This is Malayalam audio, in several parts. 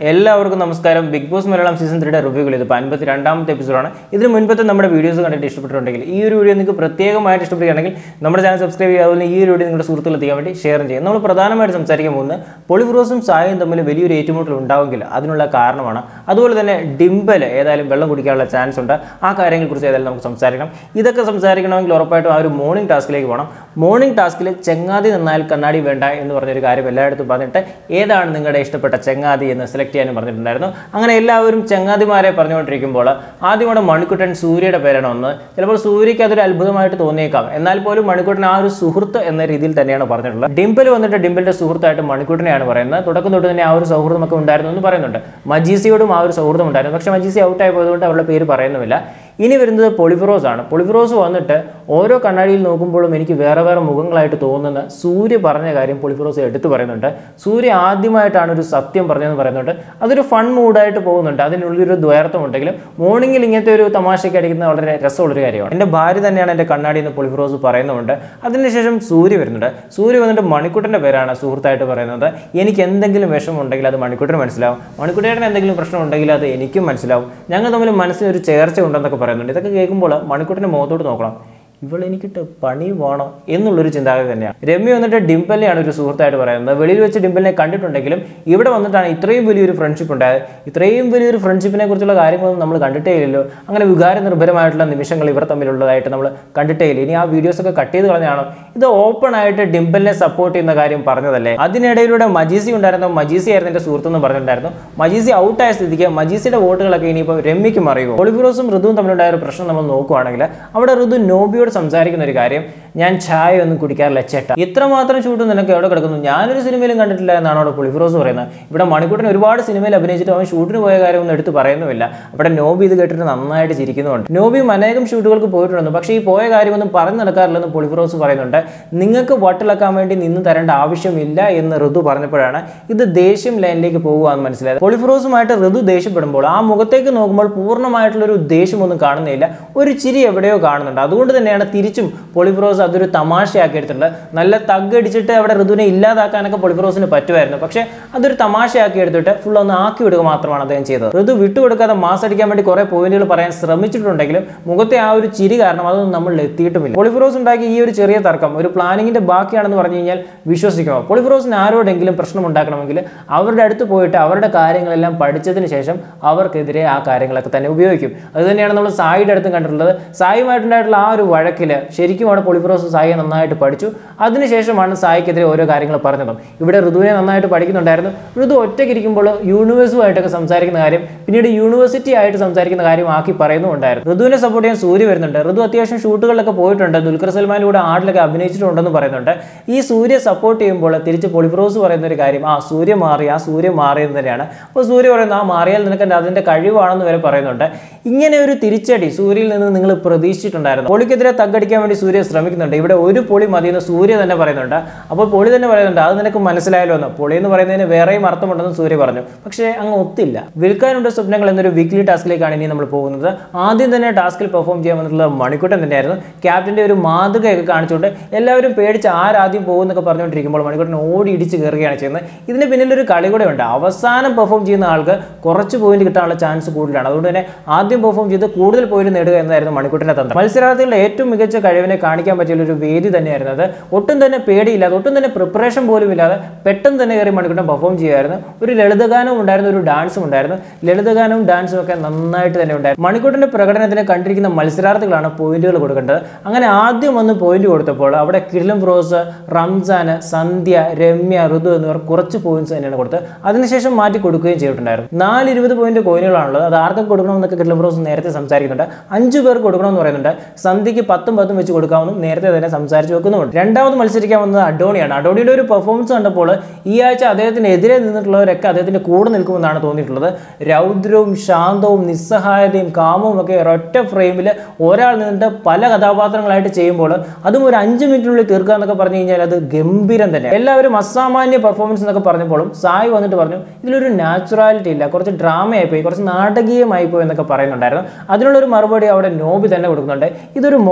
എല്ലാവർക്കും നമസ്കാരം ബിഗ് ബോസ് മലയാളം സീസൺ ത്രീയുടെ റിവ്യൂകൾ ഇത് അൻപത്തി രണ്ടാമത്തെ എപ്പിസോഡാണ് ഇതിന് മുൻപത്തെ നമ്മുടെ വീഡിയോസ് കണ്ടിട്ട് ഇഷ്ടപ്പെട്ടിട്ടുണ്ടെങ്കിൽ ഈ ഒരു വീഡിയോ നിങ്ങൾക്ക് പ്രത്യേകമായിട്ട് ഇഷ്ടപ്പെടുകയാണെങ്കിൽ നമ്മുടെ ചാനൽ സബ്സ്ക്രൈബ് ചെയ്യുക അതുപോലെ ഈ ഒരു വീഡിയോ നിങ്ങളുടെ സുഹൃത്തുക്കൾ എത്തിക്കാൻ വേണ്ടി ഷെയർ ചെയ്യും നമ്മൾ പ്രധാനമായിട്ട് സംസാരിക്കാൻ പോകുന്നത് പൊളിഫ്രോസും സായും തമ്മിൽ വലിയൊരു ഏറ്റുമുട്ടൽ ഉണ്ടാവുമെങ്കിൽ അതിനുള്ള കാരണമാണ് അതുപോലെ തന്നെ ഡിംബൽ ഏതായാലും വെള്ളം കുടിക്കാനുള്ള ചാൻസ് ഉണ്ട് ആ കാര്യങ്ങളെക്കുറിച്ച് ഏതായാലും നമുക്ക് സംസാരിക്കണം ഇതൊക്കെ സംസാരിക്കണമെങ്കിൽ ഉറപ്പായിട്ടും ആ ഒരു മോർണിംഗ് ടാസ്കിലേക്ക് പോകണം മോർണിംഗ് ടാസ്കിൽ ചെങ്ങാതി നിന്നാൽ കണ്ണാടി വേണ്ട എന്ന് പറഞ്ഞൊരു കാര്യം എല്ലായിടത്തും പറഞ്ഞിട്ട് ഏതാണ് നിങ്ങളുടെ ഇഷ്ടപ്പെട്ട ചെങ്ങാതി എന്ന് സെലക്ട് ചെയ്യാനും പറഞ്ഞിട്ടുണ്ടായിരുന്നു അങ്ങനെ എല്ലാവരും ചെങ്ങാതിമാരെ പറഞ്ഞുകൊണ്ടിരിക്കുമ്പോൾ ആദ്യമോടെ മണിക്കുട്ടൻ സൂര്യയുടെ പേരാണ് ഒന്ന് ചിലപ്പോൾ സൂര്യയ്ക്ക് അതൊരു അത്ഭുതമായിട്ട് തോന്നിയേക്കാം എന്നാൽ പോലും മണിക്കുട്ടൻ ആ ഒരു സുഹൃത്ത് എന്ന രീതിയിൽ തന്നെയാണ് പറഞ്ഞിട്ടുള്ളത് ഡിംപിൾ വന്നിട്ട് ഡിംപിളിന്റെ സുഹൃത്തായിട്ട് മണിക്കുട്ടനെയാണ് പറയുന്നത് തുടക്കം തൊട്ട് തന്നെ ആ ഒരു സൗഹൃദമൊക്കെ ഉണ്ടായിരുന്നു എന്ന് പറയുന്നുണ്ട് മജീസിയോടും ആ ഒരു സൗഹൃദം ഉണ്ടായിരുന്നു പക്ഷേ മജീസി ഔട്ടായി പോയതുകൊണ്ട് അവളുടെ പേര് പറയുന്നുമില്ല ഇനി വരുന്നത് പൊളിഫിറോസ് ആണ് പൊളിഫിറോസ് വന്നിട്ട് ഓരോ കണ്ണാടിയിൽ നോക്കുമ്പോഴും എനിക്ക് വേറെ വേറെ മുഖങ്ങളായിട്ട് തോന്നുന്ന സൂര്യ പറഞ്ഞ കാര്യം പൊളിഫിറോസ് എടുത്തു പറയുന്നുണ്ട് സൂര്യ ആദ്യമായിട്ടാണ് ഒരു സത്യം പറഞ്ഞതെന്ന് പറയുന്നുണ്ട് അതൊരു ഫൺ മൂഡായിട്ട് പോകുന്നുണ്ട് അതിനുള്ളൊരു ദ്വൈർത്ഥം ഉണ്ടെങ്കിലും മോർണിംഗിൽ ഇങ്ങനത്തെ ഒരു തമാശയ്ക്ക് അടിക്കുന്നത് വളരെ രസമുള്ളൊരു കാര്യമാണ് എൻ്റെ ഭാര്യ തന്നെയാണ് എൻ്റെ കണ്ണാടി എന്ന് പൊളിഫിറോസ് പറയുന്നുണ്ട് അതിനുശേഷം സൂര്യ വരുന്നുണ്ട് സൂര്യ വന്നിട്ട് മണിക്കുട്ടൻ്റെ പേരാണ് സുഹൃത്തായിട്ട് പറയുന്നത് എനിക്ക് എന്തെങ്കിലും വിഷമം ഉണ്ടെങ്കിൽ അത് മണിക്കുട്ടന് മനസ്സിലാവും മണിക്കുട്ടേട്ടന് എന്തെങ്കിലും പ്രശ്നം ഉണ്ടെങ്കിൽ അത് എനിക്കും മനസ്സിലാവും ഞങ്ങൾ തമ്മിൽ മനസ്സിന് ഒരു ചേർച്ച ഉണ്ടെന്നൊക്കെ പറയുന്നുണ്ട് ഇതൊക്കെ കേൾക്കുമ്പോൾ മണിക്കുട്ടൻ്റെ മുഖത്തോട്ട് നോക്കണം ഇവൾ എനിക്കിട്ട് പണി വേണം എന്നുള്ളൊരു ചിന്താഗതി തന്നെയാണ് രമ്യ വന്നിട്ട് ഡിംപലിനെയാണ് ഒരു സുഹൃത്തായിട്ട് പറയുന്നത് വെളിയിൽ വെച്ച് ഡിംപലിനെ കണ്ടിട്ടുണ്ടെങ്കിലും ഇവിടെ വന്നിട്ടാണ് ഇത്രയും വലിയൊരു ഫ്രണ്ട്ഷിപ്പ് ഉണ്ടായത് ഇത്രയും വലിയൊരു ഫ്രണ്ട്ഷിപ്പിനെ കുറിച്ചുള്ള കാര്യങ്ങളൊന്നും നമ്മൾ കണ്ടിട്ടേ ഇല്ലല്ലോ അങ്ങനെ വികാര നിർഭരമായിട്ടുള്ള നിമിഷങ്ങൾ ഇവർ തമ്മിലുള്ളതായിട്ട് നമ്മൾ കണ്ടിട്ടേ ഇല്ല ഇനി ആ വീഡിയോസ് ഒക്കെ കട്ട് ചെയ്ത് കളഞ്ഞാണോ ഇത് ഓപ്പൺ ആയിട്ട് ഡിംപലിനെ സപ്പോർട്ട് ചെയ്യുന്ന കാര്യം പറഞ്ഞതല്ലേ അതിനിടയിലൂടെ മജീസി ഉണ്ടായിരുന്നു മജീസി ആയിരുന്നു എൻ്റെ സുഹൃത്തെന്ന് പറഞ്ഞിട്ടുണ്ടായിരുന്നു മജീസി ഔട്ടായ സ്ഥിതിക്ക് മജീസിയുടെ വോട്ടുകളൊക്കെ ഇനിയിപ്പോൾ രമ്യയ്ക്ക് മറിയുമോ ഒളിഫിറോസും ഋതുവും തമ്മിലുണ്ടായ ഒരു പ്രശ്നം നമ്മൾ നോക്കുവാണെങ്കിൽ അവിടെ ഋതു നോബിയോട് സംസാരിക്കുന്ന ഒരു കാര്യം ഞാൻ ചായ ഒന്നും കുടിക്കാറില്ല ചേട്ടാ ഇത്രമാത്രം ചൂട് നിനക്ക് എവിടെ കിടക്കുന്നു ഞാനൊരു സിനിമയിലും കണ്ടിട്ടില്ല എന്നാണ് അവിടെ പുളിഫിറോസ് പറയുന്നത് ഇവിടെ മണിക്കൂട്ടിന് ഒരുപാട് സിനിമയിൽ അഭിനയിച്ചിട്ട് അവൻ ഷൂട്ടിന് പോയ കാര്യമൊന്നും എടുത്ത് പറയുന്നുമില്ല അവിടെ നോബി ഇത് കേട്ടിട്ട് നന്നായിട്ട് ചിരിക്കുന്നുണ്ട് നോബിയും അനേകം ഷൂട്ടുകൾക്ക് പോയിട്ടുണ്ടെന്ന് പക്ഷേ ഈ പോയ കാര്യമൊന്നും പറഞ്ഞു നടക്കാറില്ലെന്ന് പുളിഫിറോസ് പറയുന്നുണ്ട് നിങ്ങൾക്ക് വട്ടിളക്കാൻ വേണ്ടി നിന്ന് തരേണ്ട ആവശ്യമില്ല എന്ന് ഋതു പറഞ്ഞപ്പോഴാണ് ഇത് ദേഷ്യം ലൈനിലേക്ക് പോകുക എന്ന് മനസ്സിലായത് പൊളിഫിറോസുമായിട്ട് ഋതു ദേഷ്യപ്പെടുമ്പോൾ ആ മുഖത്തേക്ക് നോക്കുമ്പോൾ പൂർണ്ണമായിട്ടുള്ള ഒരു ദേഷ്യമൊന്നും കാണുന്നില്ല ഒരു ചിരി എവിടെയോ കാണുന്നുണ്ട് അതുകൊണ്ട് തന്നെയാണ് തിരിച്ചും പൊളിഫിറോസ് അതൊരു തമാശയാക്കി എടുത്തിട്ടുള്ളത് നല്ല തഗ് അടിച്ചിട്ട് അവിടെ ഋതുവിനെ ഇല്ലാതാക്കാനൊക്കെ പൊളിഫിറോസിന് പറ്റുമായിരുന്നു പക്ഷേ അതൊരു തമാശയാക്കി എടുത്തിട്ട് ഫുൾ ഒന്ന് ആക്കി വിടുക മാത്രമാണ് അദ്ദേഹം ചെയ്തത് ഋതു വിട്ടുകൊടുക്കാതെ മാസ് അടിക്കാൻ വേണ്ടി കുറേ പോയിന്റുകൾ പറയാൻ ശ്രമിച്ചിട്ടുണ്ടെങ്കിലും മുഖത്തെ ആ ഒരു ചിരി കാരണം അതൊന്നും നമ്മൾ എത്തിയിട്ടുമില്ല പൊളിഫിറോസ് ഉണ്ടാക്കിയ ഈ ഒരു ചെറിയ തർക്കം ഒരു പ്ലാനിങ്ങിന്റെ ബാക്കിയാണെന്ന് പറഞ്ഞു കഴിഞ്ഞാൽ വിശ്വസിക്കുമോ പൊളിഫിറോസിന് ആരോടെങ്കിലും പ്രശ്നം ഉണ്ടാക്കണമെങ്കിൽ അവരുടെ അടുത്ത് പോയിട്ട് അവരുടെ കാര്യങ്ങളെല്ലാം പഠിച്ചതിന് ശേഷം അവർക്കെതിരെ ആ കാര്യങ്ങളൊക്കെ തന്നെ ഉപയോഗിക്കും അത് തന്നെയാണ് നമ്മൾ സായിയുടെ അടുത്തും കണ്ടിട്ടുള്ളത് സായുമായിട്ടുണ്ടായിട്ടുള്ള ആ ഒരു വഴക്കിൽ ശരിക്കും അവിടെ പൊളിഫിറോസ് സായിയെ നന്നായിട്ട് പഠിച്ചു അതിനുശേഷമാണ് സായിക്കെതിരെ ഓരോ കാര്യങ്ങൾ പറഞ്ഞതും ഇവിടെ ഋതുവിനെ നന്നായിട്ട് പഠിക്കുന്നുണ്ടായിരുന്നു ഋതു ഒറ്റയ്ക്കിരിക്കുമ്പോൾ യൂണിവേഴ്സുമായിട്ടൊക്കെ സംസാരിക്കുന്ന കാര്യം പിന്നീട് യൂണിവേഴ്സിറ്റി ആയിട്ട് സംസാരിക്കുന്ന കാര്യം ആക്കി പറയുന്നുണ്ടായിരുന്നു ഋതുവിനെ സപ്പോർട്ട് ചെയ്യാൻ സൂര്യ വരുന്നുണ്ട് ഋതു അത്യാവശ്യം ഷൂട്ടുകളിലൊക്കെ പോയിട്ടുണ്ട് ദുൽഖർ സൽമാൻ കൂടെ ആടിലൊക്കെ അഭിനയിച്ചിട്ടുണ്ടെന്ന് പറയുന്നുണ്ട് ഈ സൂര്യ സപ്പോർട്ട് ചെയ്യുമ്പോൾ തിരിച്ച് പൊളിഫിറോസ് പറയുന്ന ഒരു കാര്യം ആ സൂര്യ മാറി ആ സൂര്യ മാറിയെന്ന് തന്നെയാണ് അപ്പോൾ സൂര്യ പറയുന്നത് ആ മാറിയാൽ നിനക്ക് അതിൻ്റെ കഴിവാണെന്ന് വരെ പറയുന്നുണ്ട് ഇങ്ങനെ ഒരു തിരിച്ചടി സൂര്യയിൽ നിന്ന് നിങ്ങൾ പ്രതീക്ഷിച്ചിട്ടുണ്ടായിരുന്നു പൊളിക്കെതിരെ തగ్గടിക്കാൻ വേണ്ടി സൂര്യ ശ്രമിക്കുന്നുണ്ട് ഇവിടെ ഒരു പൊളി മതിയെന്ന് സൂര്യ തന്നെ പറയുന്നുണ്ട് അപ്പോൾ പൊളി തന്നെ പറയുന്നുണ്ട് അത് നിനക്ക് മനസ്സിലായല്ലോ എന്ന് പൊളി എന്ന് പറയുന്നതിന് വേറെയും അർത്ഥമുണ്ടെന്ന് സൂര്യ പറഞ്ഞു പക്ഷേ അങ്ങ് ഒത്തില്ല വിൽക്കാനുണ്ട് സ്വപ്നങ്ങൾ എന്നൊരു വീക്ക്ലി ടാസ്കിലേക്കാണ് ഇനി നമ്മൾ പോകുന്നത് ആദ്യം തന്നെ ടാസ്കിൽ പെർഫോം ചെയ്യാൻ വന്നിട്ടുള്ള മണിക്കൂട്ടൻ തന്നെയായിരുന്നു ക്യാപ്റ്റന്റെ ഒരു മാതൃകയൊക്കെ കാണിച്ചുകൊണ്ട് എല്ലാവരും പേടിച്ച് ആരാദ്യം പോകുന്നൊക്കെ പറഞ്ഞുകൊണ്ടിരിക്കുമ്പോൾ മണിക്കൂട്ടൻ ഓടി ഇടിച്ച് കയറുകയാണ് ചെയ്യുന്നത് ഇതിന് പിന്നിലൊരു കളി കൂടെ ഉണ്ട് അവസാനം പെർഫോം ചെയ്യുന്ന ആൾക്ക് കുറച്ച് പോയിന്റ് കിട്ടാനുള്ള ചാൻസ് കൂടുതലാണ് അതുകൊണ്ട് തന്നെ ആദ്യം പെർഫോം ചെയ്ത് കൂടുതൽ പോയിന്റ് നേടുക എന്നതായിരുന്നു മണിക്കൂട്ടിന്റെ തന്ത്രം മത്സരാർത്ഥികളുടെ ഏറ്റവും മികച്ച കഴിവിനെ കാണിക്കാൻ പറ്റിയ ഒരു വേദി തന്നെയായിരുന്നു അത് ഒട്ടും തന്നെ പേടിയില്ലാതെ ഒട്ടും തന്നെ പ്രിപ്പറേഷൻ പോലും ഇല്ലാതെ പെട്ടെന്ന് തന്നെ കയറി മണിക്കൂട്ടൻ പെർഫോം ചെയ്യുമായിരുന്നു ഒരു ലളിതഗാനവും ഉണ്ടായിരുന്നു ഒരു ഡാൻസും ഉണ്ടായിരുന്നു ലളിതഗാനവും ഡാൻസും ഒക്കെ നന്നായിട്ട് തന്നെ ഉണ്ടായിരുന്നു മണിക്കൂട്ടിന്റെ പ്രകടനത്തിന് കണ്ടിരിക്കുന്ന മത്സരാർത്ഥികളാണ് പോയിന്റുകൾ കൊടുക്കേണ്ടത് അങ്ങനെ ആദ്യം വന്ന് പോയിന്റ് കൊടുത്തപ്പോൾ അവിടെ കിടിലം ഫിറോസ് റംസാന് സന്ധ്യ രമ്യ ഋതു എന്നിവർ കുറച്ച് പോയിന്റ്സ് തന്നെയാണ് കൊടുത്തത് അതിനുശേഷം മാറ്റി കൊടുക്കുകയും ചെയ്തിട്ടുണ്ടായിരുന്നു നാല് ഇരുപത് പോയിന്റ് കോയിനുകളാണുള്ളത് അത് ആർക്കൊക്കെ കൊടുക്കണമെന്നൊക്കെ കിടിലം ഫിറോസ് നേരത്തെ സംസാരിക്കുന്നുണ്ട് അഞ്ചു പേർക്ക് കൊടുക്കണമെന്ന് പറയുന്നുണ്ട് സന്ധ്യയ്ക്ക് പത്തും പത്തും വെച്ച് കൊടുക്കാമെന്നും നേരത്തെ തന്നെ സംസാരിച്ച് വെക്കുന്നുമുണ്ട് രണ്ടാമത് മത്സരിക്കാൻ വന്നത് അഡോണിയാണ് അഡോണിയുടെ ഒരു പെർഫോമൻസ് കണ്ടപ്പോൾ ഈ ആഴ്ച അദ്ദേഹത്തിനെതിരെ നിന്നിട്ടുള്ളവരൊക്കെ അദ്ദേഹത്തിന്റെ കൂടെ നിൽക്കുമെന്നാണ് തോന്നിയിട്ടുള്ളത് രൗദ്രവും ശാന്തവും നിസ്സഹായതയും കാമവും ഒക്കെ ഒരൊറ്റ ഫ്രെയിമിൽ ഒരാൾ നിന്നിട്ട് പല കഥാപാത്രങ്ങളായിട്ട് ചെയ്യുമ്പോൾ അതും ഒരു അഞ്ച് മിനിറ്റിനുള്ളിൽ തീർക്കുക എന്നൊക്കെ പറഞ്ഞു കഴിഞ്ഞാൽ അത് ഗംഭീരം തന്നെ എല്ലാവരും അസാമാന്യ പെർഫോമൻസ് എന്നൊക്കെ പറഞ്ഞപ്പോഴും സായി വന്നിട്ട് പറഞ്ഞു ഇതിലൊരു നാച്ചുറാലിറ്റി ഇല്ല കുറച്ച് ഡ്രാമയായി പോയി കുറച്ച് നാടകീയമായി പോയി എന്നൊക്കെ പറയുന്നുണ്ടായിരുന്നു അതിനുള്ളൊരു മറുപടി അവിടെ നോബി തന്നെ കൊടുക്കുന്നുണ്ട് ഇതൊരു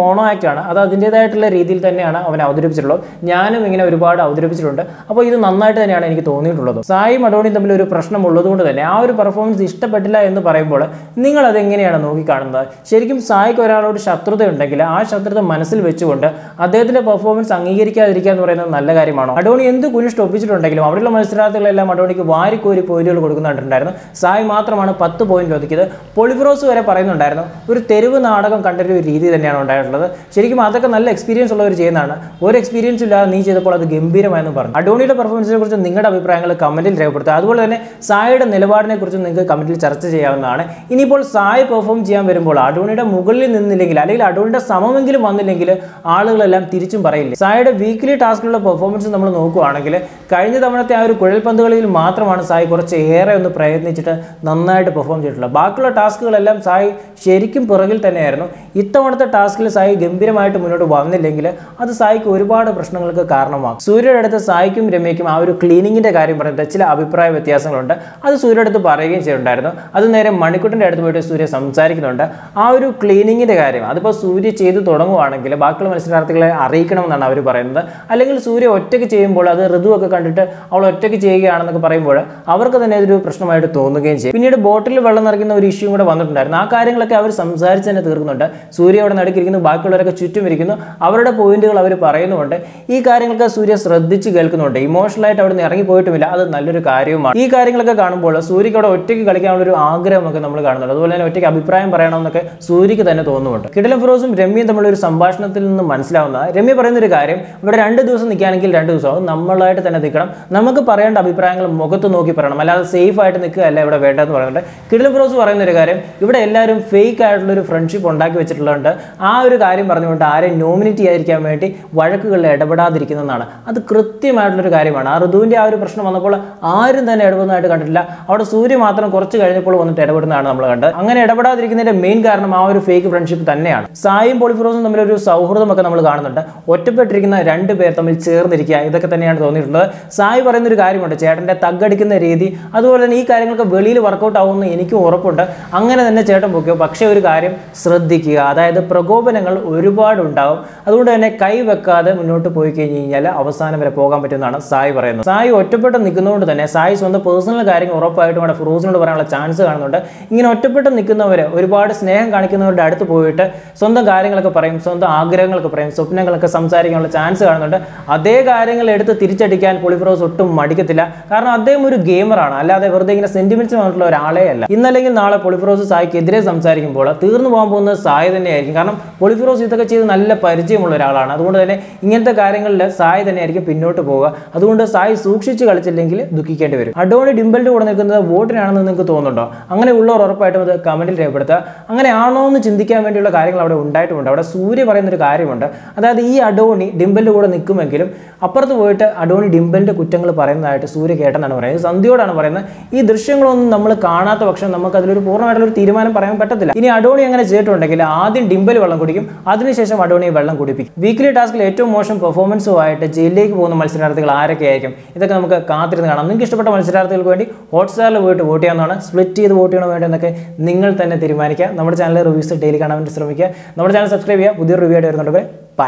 മോണോ ആക്ട് ആണ് അത് അതിൻ്റേതായിട്ടുള്ള രീതിയിൽ തന്നെയാണ് അവൻ അവതരിപ്പിച്ചിട്ടുള്ളത് ഞാനും ഇങ്ങനെ ഒരുപാട് അവതരിപ്പിച്ചിട്ടുണ്ട് അപ്പോൾ ഇത് നന്നായിട്ട് തന്നെയാണ് എനിക്ക് തോന്നിയിട്ടുള്ളത് സായും അഡോണിയും തമ്മിൽ ഒരു പ്രശ്നം ഉള്ളതുകൊണ്ട് തന്നെ ആ ഒരു പെർഫോമൻസ് ഇഷ്ടപ്പെട്ടില്ല എന്ന് പറയുമ്പോൾ നിങ്ങൾ അതെങ്ങനെയാണ് നോക്കിക്കാണുന്നത് ശരിക്കും സായിക്ക് ഒരാളോട് ശത്രുത ഉണ്ടെങ്കിൽ ആ ശത്രുത മനസ്സിൽ വെച്ചുകൊണ്ട് അദ്ദേഹത്തിന്റെ പെർഫോമൻസ് അംഗീകരിക്കാതിരിക്കുക എന്ന് പറയുന്നത് നല്ല കാര്യമാണോ അഡോണി എന്ത് കുനിഷ്ട് ഒപ്പിച്ചിട്ടുണ്ടെങ്കിലും അവിടെയുള്ള മത്സരാർത്ഥികളെല്ലാം അഡോണിക്ക് വാരിക്കോരി പോയിന്റുകൾ കൊടുക്കുന്നുണ്ടായിരുന്നു സായി മാത്രമാണ് പത്ത് പോയിന്റ് ഒതുക്കിയത് പൊളിഫ്രോസ് വരെ പറയുന്നുണ്ടായിരുന്നു ഒരു തെരുവ് നാടകം കണ്ടൊരു രീതി തന്നെയാണ് ഉണ്ടായിട്ടുള്ളത് ശരിക്കും അതൊക്കെ നല്ല എക്സ്പീരിയൻസ് ഉള്ളവർ ചെയ്യുന്നതാണ് ഒരു എക്സ്പീരിയൻസ് ഇല്ലാതെ നീ ചെയ്തപ്പോൾ അത് ഗംഭീരമായെന്ന് പറഞ്ഞു അഡോണിയുടെ പെർഫോമൻസിനെ കുറിച്ച് നിങ്ങളുടെ അഭിപ്രായങ്ങൾ കമന്റിൽ രേഖപ്പെടുത്തുക അതുപോലെ തന്നെ സായിയുടെ നിലപാടിനെ കുറിച്ച് നിങ്ങൾക്ക് കമന്റിൽ ചർച്ച ചെയ്യാവുന്നതാണ് ഇനിയിപ്പോൾ സായി പെർഫോം ചെയ്യാൻ വരുമ്പോൾ അഡോണിയുടെ മുകളിൽ നിന്നില്ലെങ്കിൽ അല്ലെങ്കിൽ അഡോണിയുടെ സമമെങ്കിലും വന്നില്ലെങ്കിൽ ആളുകളെല്ലാം തിരിച്ചും പറയില്ലേ സായിയുടെ വീക്ക്ലി ടാസ്കിലുള്ള പെർഫോമൻസ് നമ്മൾ നോക്കുകയാണെങ്കിൽ കഴിഞ്ഞ തവണത്തെ ആ ഒരു കുഴൽപന്തുകളിൽ മാത്രമാണ് സായി കുറച്ച് ഏറെ ഒന്ന് പ്രയത്നിച്ചിട്ട് നന്നായിട്ട് പെർഫോം ചെയ്തിട്ടുള്ളത് ബാക്കിയുള്ള ടാസ്കുകളെല്ലാം സായി ശരിക്കും പിറകിൽ തന്നെയായിരുന്നു ഇത്തവണത്തെ ടാസ്കിൽ സായി ഗംഭീരമായിട്ട് മുന്നോട്ട് വന്നില്ലെങ്കിൽ അത് സായിക്ക് ഒരുപാട് പ്രശ്നങ്ങൾക്ക് കാരണമാകും സൂര്യയുടെ അടുത്ത് സായിക്കും രമ്യയ്ക്കും ആ ഒരു ക്ലീനിങ്ങിന്റെ കാര്യം പറഞ്ഞിട്ട് ചില അഭിപ്രായ വ്യത്യാസങ്ങളുണ്ട് അത് സൂര്യയുടെ അടുത്ത് പറയുകയും ചെയ്തിട്ടുണ്ടായിരുന്നു അത് നേരെ മണിക്കുട്ടിന്റെ അടുത്ത് പോയിട്ട് സൂര്യ സംസാരിക്കുന്നുണ്ട് ആ ഒരു ക്ലീനിങ്ങിന്റെ കാര്യം അതിപ്പോൾ സൂര്യ ചെയ്തു തുടങ്ങുവാണെങ്കിൽ ബാക്കിയുള്ള മത്സരാർത്ഥികളെ അറിയിക്കണമെന്നാണ് അവർ പറയുന്നത് അല്ലെങ്കിൽ സൂര്യ ഒറ്റയ്ക്ക് ചെയ്യുമ്പോൾ അത് ഋതുവൊക്കെ കണ്ടിട്ട് അവൾ ഒറ്റയ്ക്ക് ചെയ്യുകയാണെന്നൊക്കെ പറയുമ്പോൾ അവർക്ക് തന്നെ അതൊരു പ്രശ്നമായിട്ട് തോന്നുകയും ചെയ്യും പിന്നീട് ബോട്ടിൽ വെള്ളം നിറയ്ക്കുന്ന ഒരു ഇഷ്യൂ കൂടെ വന്നിട്ടുണ്ടായിരുന്നു ആ കാര്യങ്ങളൊക്കെ അവർ സംസാരിച്ച് തന്നെ തീർക്കുന്നുണ്ട് സൂര്യ അവിടെ നടുക്കിരിക്കുന്നു ബാക്കിയുള്ളവരൊക്കെ ചുറ്റും ഇരിക്കുന്നു അവരുടെ പോയിന്റുകൾ അവർ പറയുന്നുമുണ്ട് ഈ കാര്യങ്ങളൊക്കെ സൂര്യ ശ്രദ്ധിച്ച് കേൾക്കുന്നുണ്ട് ഇമോഷണലായിട്ട് അവിടെ നിന്ന് ഇറങ്ങി പോയിട്ടുമില്ല അത് നല്ലൊരു കാര്യവുമാണ് ഈ കാര്യങ്ങളൊക്കെ കാണുമ്പോൾ സൂര്യക്ക് അവിടെ ഒറ്റയ്ക്ക് കളിക്കാനുള്ള ഒരു ആഗ്രഹമൊക്കെ നമ്മൾ കാണുന്നുണ്ട് അതുപോലെ തന്നെ ഒറ്റയ്ക്ക് അഭിപ്രായം പറയണമെന്നൊക്കെ സൂര്യക്ക് തന്നെ തോന്നുന്നുണ്ട് കിടിലം ഫിറോസും രമ്യയും തമ്മിലുള്ള ഒരു സംഭാഷണത്തിൽ നിന്ന് മനസ്സിലാവുന്ന രമ്യ പറയുന്ന ഒരു കാര്യം ഇവിടെ രണ്ട് ദിവസം നിൽക്കുകയാണെങ്കിൽ രണ്ട് ദിവസം അത് നമ്മളായിട്ട് തന്നെ നിൽക്കണം നമുക്ക് പറയേണ്ട അഭിപ്രായങ്ങൾ മുഖത്ത് നോക്കി പറയണം അല്ലാതെ സേഫ് ആയിട്ട് നിൽക്കുകയല്ല ഇവിടെ വേണ്ടതെന്ന് പറയുന്നുണ്ട് കിടിലം ഫിറോസ് പറയുന്ന ഒരു കാര്യം ഇവിടെ എല്ലാവരും ഫേക്ക് ആയിട്ടുള്ള ഒരു ഫ്രണ്ട്ഷിപ്പ് ഉണ്ടാക്കി വെച്ചിട്ടുള്ളതുകൊണ്ട് ആ ഒരു കാര്യം പറഞ്ഞുകൊണ്ട് ആരെയും നോമിനേറ്റ് ചെയ്യാതിരിക്കാൻ വേണ്ടി വഴക്കുകളിൽ ഇടപെടാതിരിക്കുന്നതാണ് അത് കൃത്യമായിട്ടുള്ളൊരു കാര്യമാണ് ആ ഋതുവിൻ്റെ ആ ഒരു പ്രശ്നം വന്നപ്പോൾ ആരും തന്നെ ഇടപെടുന്നതായിട്ട് കണ്ടിട്ടില്ല അവിടെ സൂര്യ മാത്രം കുറച്ച് കഴിഞ്ഞപ്പോൾ വന്നിട്ട് ഇടപെടുന്നതാണ് നമ്മൾ കണ്ടത് അങ്ങനെ ഇടപെടാതിരിക്കുന്നതിന്റെ മെയിൻ കാരണം ആ ഒരു ഫേക്ക് ഫ്രണ്ട്ഷിപ്പ് തന്നെയാണ് സായും പോളിഫിറോസും തമ്മിൽ ഒരു സൗഹൃദമൊക്കെ നമ്മൾ കാണുന്നുണ്ട് ഒറ്റപ്പെട്ടിരിക്കുന്ന രണ്ട് പേർ തമ്മിൽ ചേർന്നിരിക്കുക ഇതൊക്കെ തന്നെയാണ് തോന്നിയിട്ടുള്ളത് സായി പറയുന്ന ഒരു കാര്യമുണ്ട് ചേട്ടൻ്റെ തగ్గടിക്കുന്ന രീതി അതുപോലെ തന്നെ ഈ കാര്യങ്ങളൊക്കെ വെളിയിൽ വർക്കൗട്ട് ആവുമെന്ന് എനിക്കും ഉറപ്പുണ്ട് അങ്ങനെ തന്നെ ചേട്ടൻ പൊക്കിയോ പക്ഷേ ഒരു കാര്യം ശ്രദ്ധിക്കുക അതായത് പ്രകോപനങ്ങൾ ഒരുപാട് ഉണ്ടാവും അതുകൊണ്ട് തന്നെ കൈ വെക്കാതെ മുന്നോട്ട് പോയി കഴിഞ്ഞ് കഴിഞ്ഞാൽ അവസാനം വരെ പോകാൻ പറ്റുമെന്നാണ് സായി പറയുന്നത് സായി ഒറ്റപ്പെട്ട് നിൽക്കുന്നതുകൊണ്ട് തന്നെ സായി സ്വന്തം പേഴ്സണൽ കാര്യങ്ങൾ ഉറപ്പായിട്ടും അവിടെ ഫിറോസിനോട് പറയാനുള്ള ചാൻസ് കാണുന്നുണ്ട് ഇങ്ങനെ ഒറ്റപ്പെട്ട് നിൽക്കുന്നവർ ഒരുപാട് സ്നേഹം കാണിക്കുന്നവരുടെ അടുത്ത് പോയിട്ട് സ്വന്തം കാര്യങ്ങളൊക്കെ പറയും സ്വന്തം ആഗ്രഹങ്ങളൊക്കെ പറയും സ്വപ്നങ്ങളൊക്കെ സംസാരിക്കാനുള്ള ചാൻസ് കാണുന്നുണ്ട് അതേ കാര്യങ്ങൾ എടുത്ത് തിരിച്ചടിക്കാൻ പൊളിഫിറോസ് ഒട്ടും മടിക്കത്തില്ല കാരണം അദ്ദേഹം ഒരു ഗെയിമറാണ് അല്ലാതെ വെറുതെ ഇങ്ങനെ സെന്റിമെന്റ്സ് വന്നിട്ടുള്ള ഒരാളേ അല്ല ഇന്നല്ലെങ്കിൽ നാളെ പൊളിഫിറോസ് സായിക്കെതിരെ സംസാരിക്കുമ്പോൾ തീർന്നു പോകാൻ പോകുന്നത് സായി തന്നെയായിരിക്കും കാരണം പൊളിഫിറോസ് ഇതൊക്കെ ചെയ്ത് നല്ല പരിചയമുള്ള ഒരാളാണ് അതുകൊണ്ട് തന്നെ ഇങ്ങനത്തെ കാര്യങ്ങളിൽ സായി തന്നെയായിരിക്കും പിന്നോട്ട് പോവുക അതുകൊണ്ട് സായി സൂക്ഷിച്ച് കളിച്ചില്ലെങ്കിൽ ദുഃഖിക്കേണ്ടി വരും അഡോണി ഡിംബലിന്റെ കൂടെ നിൽക്കുന്നത് വോട്ടിനാണെന്ന് നിങ്ങൾക്ക് തോന്നുന്നുണ്ടോ അങ്ങനെ ഉള്ളവർ ഉറപ്പായിട്ടും അത് കമന്റിൽ രേഖപ്പെടുത്തുക അങ്ങനെ ആണോ എന്ന് ചിന്തിക്കാൻ വേണ്ടിയുള്ള കാര്യങ്ങൾ അവിടെ ഉണ്ടായിട്ടുമുണ്ട് അവിടെ സൂര്യ പറയുന്ന ഒരു കാര്യമുണ്ട് അതായത് ഈ അഡോണി ഡിംബലിന്റെ കൂടെ നിൽക്കുമെങ്കിലും അപ്പുറത്ത് പോയിട്ട് അഡോണി ഡിംബലിന്റെ കുറ്റങ്ങൾ പറയുന്നതായിട്ട് സൂര്യ കേട്ടെന്നാണ് പറയുന്നത് സന്ധ്യയോടാണ് പറയുന്നത് ഈ ദൃശ്യങ്ങളൊന്നും നമ്മൾ കാണാത്ത പക്ഷം നമുക്ക് അതിലൊരു പൂർണ്ണമായിട്ടുള്ള ഒരു തീരുമാനം പറയാൻ പറ്റത്തില്ല ഇനി അഡോണി അങ്ങനെ ചെയ്തിട്ടുണ്ടെങ്കിൽ ആദ്യം ഡിംബൽ വെള്ളം കുടിക്കും അതിനുശേഷം അഡോണിയെ വെള്ളം കുടിപ്പിക്കും വീക്ക്ലി ടാസ്കിൽ ഏറ്റവും മോശം പെർഫോമൻസുമായിട്ട് ജയിലിലേക്ക് പോകുന്ന മത്സരാർത്ഥികൾ ആരൊക്കെ ആയിരിക്കും ഇതൊക്കെ നമുക്ക് കാത്തിരുന്ന് കാണാം നിങ്ങൾക്ക് ഇഷ്ടപ്പെട്ട മത്സരാർത്ഥികൾക്ക് വേണ്ടി ഹോട്ട്സ്റ്റാറിൽ പോയിട്ട് വോട്ട് ചെയ്യാവുന്നതാണ് സ്പ്ലിറ്റ് ചെയ്ത് വോട്ട് ചെയ്യണോ വേണ്ടോ എന്നൊക്കെ നിങ്ങൾ തന്നെ തീരുമാനിക്കുക നമ്മുടെ ചാനൽ റിവ്യൂസ് ഡെയിലി കാണാൻ വേണ്ടി ശ്രമിക്കുക നമ്മുടെ ചാനൽ സബ്സ്ക്രൈബ് ചെയ്യുക പുതിയൊരു റിവ്യൂ ആയിട്ട് വരുന്നുണ്ട് ബൈ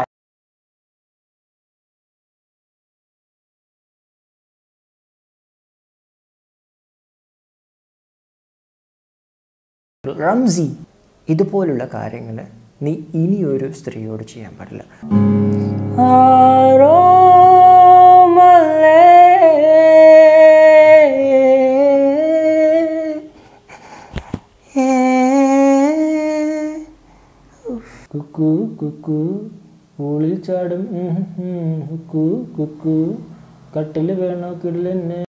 റംസി ഇതുപോലുള്ള കാര്യങ്ങൾ നീ ഇനിയൊരു സ്ത്രീയോട് ചെയ്യാൻ പാടില്ല കുക്കു കുക്കു പൂളിൽ ചാടും ഉം, ഉം, കുക്കു കുക്കു കട്ടിൽ വേണോ കിടലെന്നെ